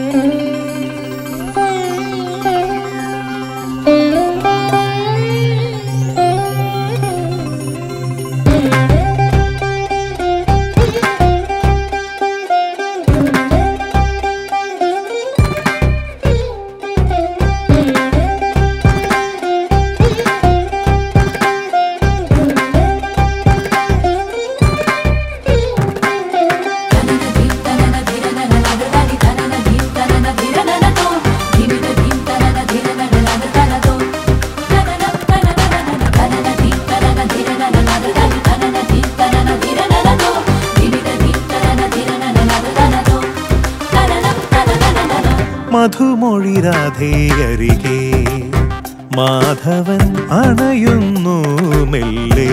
മധുമൊഴി രാധേയരികെ മാധവൻ അണയുന്നു മെല്ലെ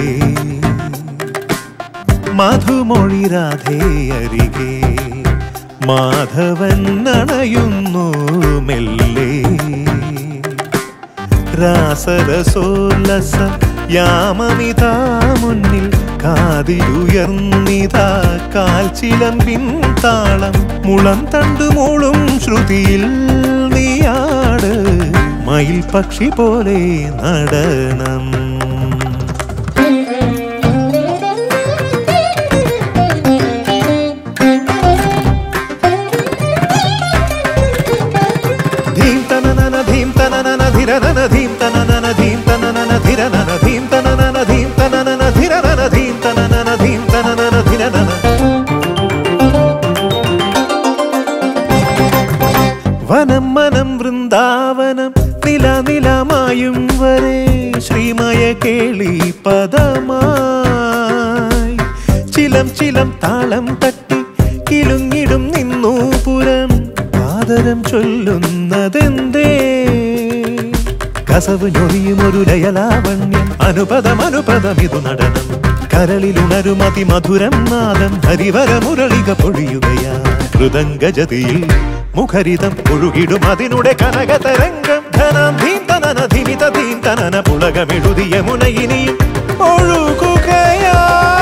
മധുമൊഴി രാധേയരികെ മാധവൻ അണയുന്നു മെല്ലെ രാസരസോല്ലസ യാമമിതാ മുന്നിൽ കാതിലുയർന്നിതാ കാൽച്ചിലമ്പിൻ താളം മുളം തണ്ടുമൂളും ശ്രുതിയിൽ നീയാട് മയിൽ പക്ഷി പോലെ നടനം ധീം തനനന ധീം തനനന ധിരനന ധീം തനനന ധീം തനനന ധിരനന ധീം തനനന ധീം തനനന ധിരനന ധീം തനനന ധീം തനനന ധിരനന വനം മനം വൃന്ദാവനം നില നിലമായും വരെ ശ്രീമയ കേളി പദമായി ചിലം ചിലം താളം തട്ടി കിലുങ്ങിടും നിന്നു പുരം ആദരം ചൊല്ലുന്നതെന്തേ കസവ് ഞൊറിയും ഒരു ലയലാവണ്യം അനുപദം അനുപദം ഇതു നടനം കരളിലുണരും അതിമധുരം നാദം ഹരിവര മുരളിക പൊഴിയുകയാ മൃദംഗജതിയിൽ മുഖരിതം ഒഴുകിടും അതിനുടെ കനകതരംഗം ധനം ധീം തനന ധിമിത ധീം തനന പുളകമെഴുതിയ മുനയിനിയും ഒഴുകുകയാ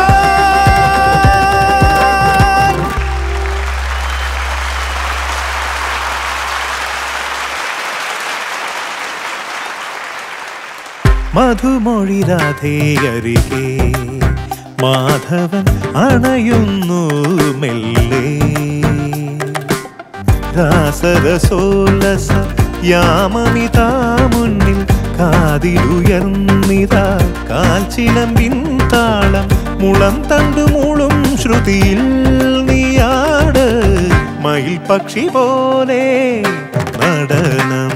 മധുമൊഴി രാധേയരികെ മാധവൻ അണയുന്നു മെല്ലെ രാസരസോല്ലസ യാമമിതാ മുന്നിൽ കാതിലുയർന്നിതാ കാൽച്ചിലമ്പിൻ താളം മുളം തണ്ടുമൂളും ശ്രുതിയിൽ നീയാട് മയിൽ പക്ഷി പോലെ നടനം